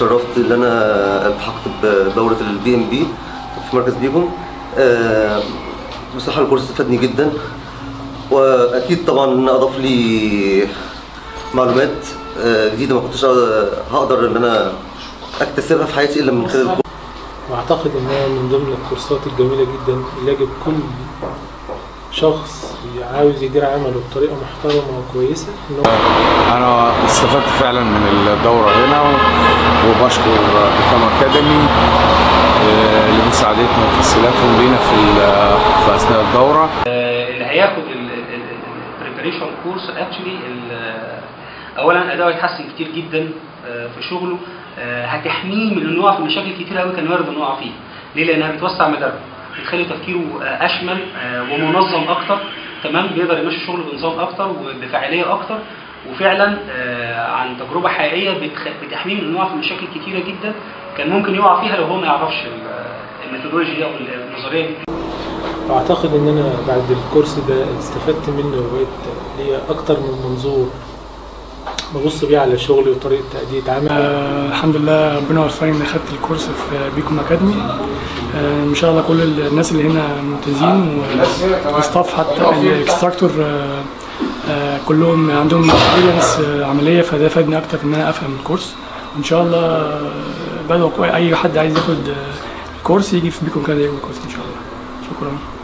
اتشرفت ان انا التحقت بدوره البي ام بي في مركز بيهم آه، بصراحه الكورس فادني جدا واكيد طبعا اضاف لي معلومات آه، جديده ما كنتش هقدر ان انا اكتسبها في حياتي الا من خلال الكورس واعتقد انها من ضمن الكورسات الجميله جدا اللي يجب كل شخص عاوز يدير عمله بطريقه محترمه وكويسه انه انا استفدت فعلا من الدوره هنا وبشكر بيكام اكاديمي آه، لمساعدتنا وتسهيلاتهم لينا في ال- في اثناء الدوره اللي هياخد البريبريشن كورس اكشلي اولا اداؤه هيتحسن كتير جدا آه، في شغله آه، هتحميه من انه يقع في مشاكل كتير قوي كان وارد انه يقع فيها ليه لانها بتوسع مداركه بتخلي تفكيره آه، اشمل آه، ومنظم اكتر تمام بيقدر يمشي شغله بنظام اكتر وبفاعليه اكتر وفعلا آه، عن تجربه حقيقيه بتخ- بتحميه من انه يقع في مشاكل كتيره جدا كان ممكن يقع فيها لو هو ما يعرفش ال- الميثودولوجي دي او النظريه دي اعتقد ان انا بعد الكورس ده استفدت منه وبقيت ليا اكتر من منظور ببص بيه على شغلي وطريقه تاديه عملي آه، الحمد لله ربنا وفقني اني خدت الكورس في بيكوم اكاديمي آه، ان شاء الله كل الناس اللي هنا ممتازين والستاف حتى الاكستراكتور آه، آه، كلهم عندهم اكسبيرينس عمليه فده فادني اكتر ان انا افهم الكورس وان شاء الله آه، بدعو اي حد عايز ياخد آه، الكورس يجي في بيكوم اكاديمي ياخد الكورس ان شاء الله شكرا